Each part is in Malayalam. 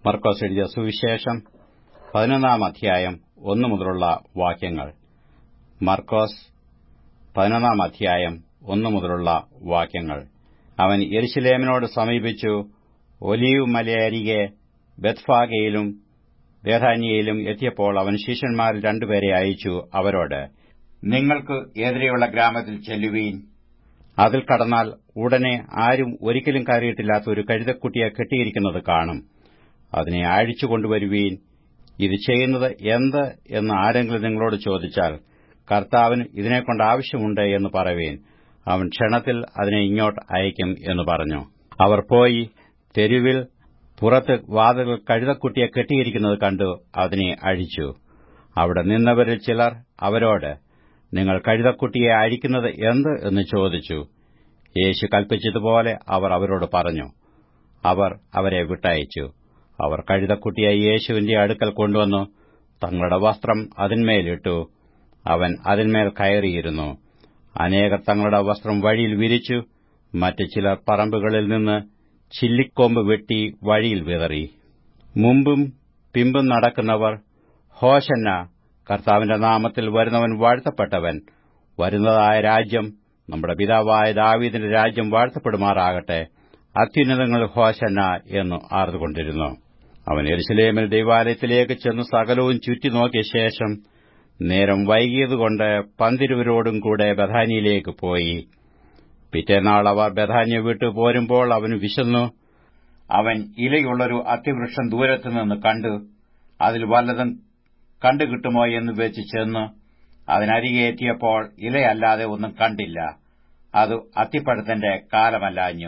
മർക്കോസ് എഴുതിയ സുവിശേഷം പതിനൊന്നാം അധ്യായം ഒന്നു മുതലുള്ള വാക്യങ്ങൾ മർക്കോസ് പതിനൊന്നാം അധ്യായം ഒന്നു മുതലുള്ള വാക്യങ്ങൾ അവൻ യെരുശലേമിനോട് സമീപിച്ചു ഒലീവ് മലയരികെ ബെത്ഫാഗയിലും ബേധാന്യയിലും എത്തിയപ്പോൾ അവൻ ശിഷ്യന്മാരിൽ രണ്ടുപേരെ അയച്ചു അവരോട് നിങ്ങൾക്ക് എതിരെയുള്ള ഗ്രാമത്തിൽ ചെല്ലുവീൻ അതിൽ കടന്നാൽ ഉടനെ ആരും ഒരിക്കലും കയറിയിട്ടില്ലാത്ത ഒരു കഴുതക്കുട്ടിയെ കെട്ടിയിരിക്കുന്നത് കാണും അതിനെ അഴിച്ചു കൊണ്ടുവരുവീൻ ഇത് ചെയ്യുന്നത് എന്ത് എന്ന് ആരെങ്കിലും നിങ്ങളോട് ചോദിച്ചാൽ കർത്താവിന് ഇതിനെക്കൊണ്ട് ആവശ്യമുണ്ട് എന്ന് പറവീൻ അവൻ ക്ഷണത്തിൽ അതിനെ ഇങ്ങോട്ട് അയക്കും എന്ന് പറഞ്ഞു അവർ പോയി തെരുവിൽ പുറത്ത് വാതിൽ കഴുതക്കുട്ടിയെ കെട്ടിയിരിക്കുന്നത് കണ്ടു അതിനെ അഴിച്ചു അവിടെ നിന്നവരിൽ ചിലർ അവരോട് നിങ്ങൾ കഴുതക്കുട്ടിയെ അഴിക്കുന്നത് എന്ത് എന്ന് ചോദിച്ചു യേശു കൽപ്പിച്ചതുപോലെ അവർ അവരോട് പറഞ്ഞു അവർ അവരെ വിട്ടയച്ചു അവർ കഴുതക്കുട്ടിയെ യേശുവിന്റെ അടുക്കൽ കൊണ്ടുവന്നു തങ്ങളുടെ വസ്ത്രം അതിന്മേലിട്ടു അവൻ അതിന്മേൽ കയറിയിരുന്നു അനേകർ തങ്ങളുടെ വസ്ത്രം വഴിയിൽ വിരിച്ചു മറ്റു ചിലർ പറമ്പുകളിൽ നിന്ന് ചില്ലിക്കൊമ്പ് വെട്ടി വഴിയിൽ വിതറി മുമ്പും പിമ്പും നടക്കുന്നവർ ഹോശന്ന കർത്താവിന്റെ നാമത്തിൽ വരുന്നവൻ വാഴ്ത്തപ്പെട്ടവൻ വരുന്നതായ രാജ്യം നമ്മുടെ പിതാവായ ദാവീദിന്റെ രാജ്യം വാഴ്ത്തപ്പെടുമാറാകട്ടെ അത്യുന്നതങ്ങൾ ഹോശന്ന എന്ന് ആർന്നുകൊണ്ടിരുന്നു അവൻ എരുസലേമിൽ ദൈവാലയത്തിലേക്ക് ചെന്ന് സകലവും ചുറ്റി നോക്കിയ ശേഷം നേരം വൈകിയതുകൊണ്ട് പന്തിരുവരോടും കൂടെ ബഥാനിയിലേക്ക് പോയി പിറ്റേനാൾ അവർ ബഥാന്യ വിട്ടു പോരുമ്പോൾ അവന് വിശന്നു അവൻ ഇലയുള്ളൊരു അത്തിവൃക്ഷം ദൂരത്തുനിന്ന് കണ്ടു അതിൽ വല്ലതും കണ്ടുകിട്ടുമോ എന്ന് വെച്ച് ചെന്ന് അതിനരികെ എത്തിയപ്പോൾ ഇലയല്ലാതെ ഒന്നും കണ്ടില്ല അത് അത്തിപ്പഴത്തിന്റെ കാലമല്ലാഞ്ഞു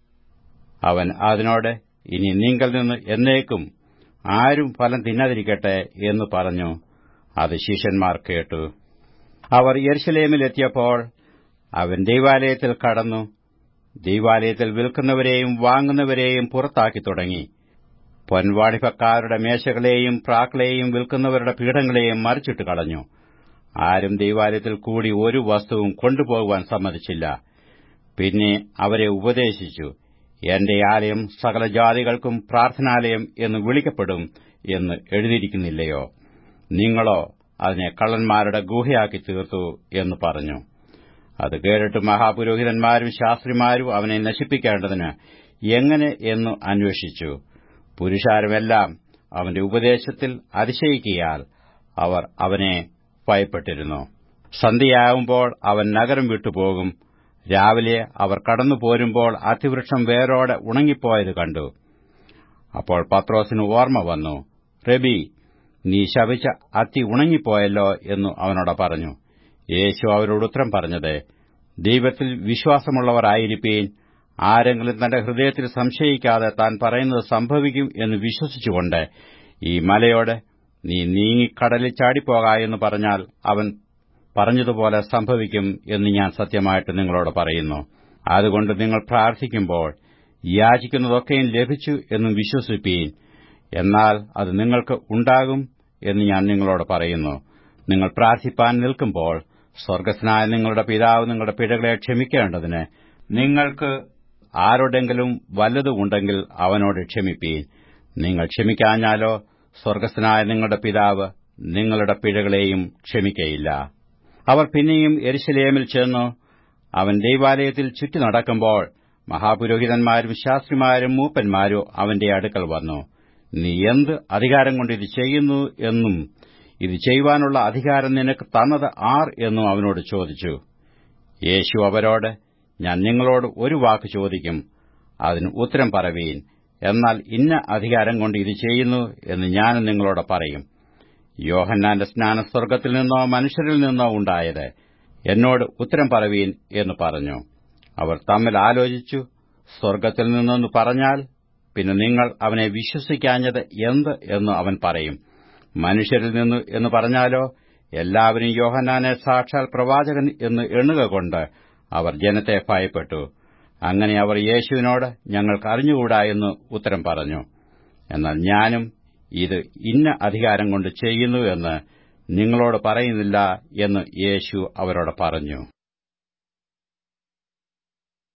അവൻ അതിനോട് ഇനി നീങ്കൽ നിന്ന് എന്നേക്കും ആരും ഫലം തിന്നാതിരിക്കട്ടെ എന്ന് പറഞ്ഞു അത് ശിഷ്യന്മാർ കേട്ടു അവർ യെരുശലേമിലെത്തിയപ്പോൾ അവൻ ദൈവാലയത്തിൽ കടന്നു ദൈവാലയത്തിൽ വിൽക്കുന്നവരെയും വാങ്ങുന്നവരെയും പുറത്താക്കി തുടങ്ങി പൊൻവാണിഭക്കാരുടെ മേശകളെയും പ്രാക്കളെയും വിൽക്കുന്നവരുടെ പീഠങ്ങളെയും മറിച്ചിട്ട് കളഞ്ഞു ആരും ദൈവാലയത്തിൽ കൂടി ഒരു വസ്തുവും കൊണ്ടുപോകുവാൻ സമ്മതിച്ചില്ല പിന്നെ അവരെ ഉപദേശിച്ചു എന്റെ ആലയം സകല ജാതികൾക്കും പ്രാർത്ഥനാലയം എന്ന് വിളിക്കപ്പെടും എന്ന് എഴുതിയിരിക്കുന്നില്ലയോ നിങ്ങളോ അതിനെ കള്ളന്മാരുടെ ഗുഹയാക്കി തീർത്തു എന്ന് പറഞ്ഞു അത് കേട്ടിട്ട് മഹാപുരോഹിതന്മാരും ശാസ്ത്രിമാരും അവനെ നശിപ്പിക്കേണ്ടതിന് എങ്ങനെ എന്നു അന്വേഷിച്ചു പുരുഷാരുമെല്ലാം അവന്റെ ഉപദേശത്തിൽ അതിശയിക്കിയാൽ അവർ അവനെ ഭയപ്പെട്ടിരുന്നു സന്ധ്യയാകുമ്പോൾ അവൻ നഗരം വിട്ടുപോകും രാവിലെ അവർ കടന്നു പോരുമ്പോൾ അതിവൃക്ഷം വേരോടെ ഉണങ്ങിപ്പോയത് കണ്ടു അപ്പോൾ പത്രോസിന് ഓർമ്മ വന്നു റബി നീ ശപിച്ച അത്തി ഉണങ്ങിപ്പോയല്ലോ എന്നു അവനോട് പറഞ്ഞു യേശു അവരോട് ഉത്തരം പറഞ്ഞത് ദൈവത്തിൽ വിശ്വാസമുള്ളവരായിരിപ്പീൻ ആരെങ്കിലും തന്റെ ഹൃദയത്തിൽ സംശയിക്കാതെ താൻ പറയുന്നത് സംഭവിക്കും എന്ന് വിശ്വസിച്ചുകൊണ്ട് ഈ മലയോട് നീ നീങ്ങിക്കടലിൽ ചാടിപ്പോക എന്ന് പറഞ്ഞാൽ അവൻ പറഞ്ഞതുപോലെ സംഭവിക്കും എന്ന് ഞാൻ സത്യമായിട്ട് നിങ്ങളോട് പറയുന്നു അതുകൊണ്ട് നിങ്ങൾ പ്രാർത്ഥിക്കുമ്പോൾ യാചിക്കുന്നതൊക്കെയും ലഭിച്ചു എന്നും വിശ്വസിപ്പീൻ എന്നാൽ അത് നിങ്ങൾക്ക് ഉണ്ടാകും എന്ന് ഞാൻ നിങ്ങളോട് പറയുന്നു നിങ്ങൾ പ്രാർത്ഥിപ്പാൻ നിൽക്കുമ്പോൾ സ്വർഗസ്നായ നിങ്ങളുടെ പിതാവ് നിങ്ങളുടെ പിഴകളെ ക്ഷമിക്കേണ്ടതിന് നിങ്ങൾക്ക് ആരോടെങ്കിലും വല്ലതുമുണ്ടെങ്കിൽ അവനോട് ക്ഷമിപ്പീൻ നിങ്ങൾ ക്ഷമിക്കാഞ്ഞാലോ സ്വർഗസ്നായ നിങ്ങളുടെ പിതാവ് നിങ്ങളുടെ പിഴകളെയും ക്ഷമിക്കയില്ല അവർ പിന്നെയും എരിശലേമിൽ ചെന്നു അവൻ ദൈവാലയത്തിൽ ചുറ്റി നടക്കുമ്പോൾ മഹാപുരോഹിതന്മാരും ശാസ്ത്രിമാരും മൂപ്പന്മാരും അവന്റെ അടുക്കൽ വന്നു നീ എന്ത് അധികാരം കൊണ്ട് ഇത് ചെയ്യുന്നു എന്നും ഇത് ചെയ്യുവാനുള്ള അധികാരം നിനക്ക് തന്നത് ആർ എന്നും അവനോട് ചോദിച്ചു യേശു അവരോട് ഞാൻ നിങ്ങളോട് ഒരു വാക്ക് ചോദിക്കും അതിന് ഉത്തരം പറവീൻ എന്നാൽ ഇന്ന അധികാരം കൊണ്ട് ഇത് ചെയ്യുന്നു എന്ന് ഞാനും നിങ്ങളോട് പറയും യോഹന്നാന്റെ സ്നാന സ്വർഗത്തിൽ നിന്നോ മനുഷ്യരിൽ നിന്നോ ഉണ്ടായത് എന്നോട് ഉത്തരം പറവീൻ എന്ന് പറഞ്ഞു അവർ തമ്മിൽ ആലോചിച്ചു സ്വർഗത്തിൽ നിന്നെന്ന് പറഞ്ഞാൽ പിന്നെ നിങ്ങൾ അവനെ വിശ്വസിക്കാഞ്ഞത് എന്ത് എന്ന് അവൻ പറയും മനുഷ്യരിൽ നിന്ന് എന്ന് പറഞ്ഞാലോ എല്ലാവരും യോഹന്നാനെ സാക്ഷാൽ പ്രവാചകൻ എന്ന് എണ്ണുക അവർ ജനത്തെ ഭയപ്പെട്ടു അങ്ങനെ അവർ യേശുവിനോട് ഞങ്ങൾക്ക് അറിഞ്ഞുകൂടാ എന്ന് ഉത്തരം പറഞ്ഞു എന്നാൽ ഞാനും ഇത് ഇന്ന അധികാരം കൊണ്ട് ചെയ്യുന്നു എന്ന് നിങ്ങളോട് പറയുന്നില്ല എന്ന് യേശു അവരോട് പറഞ്ഞു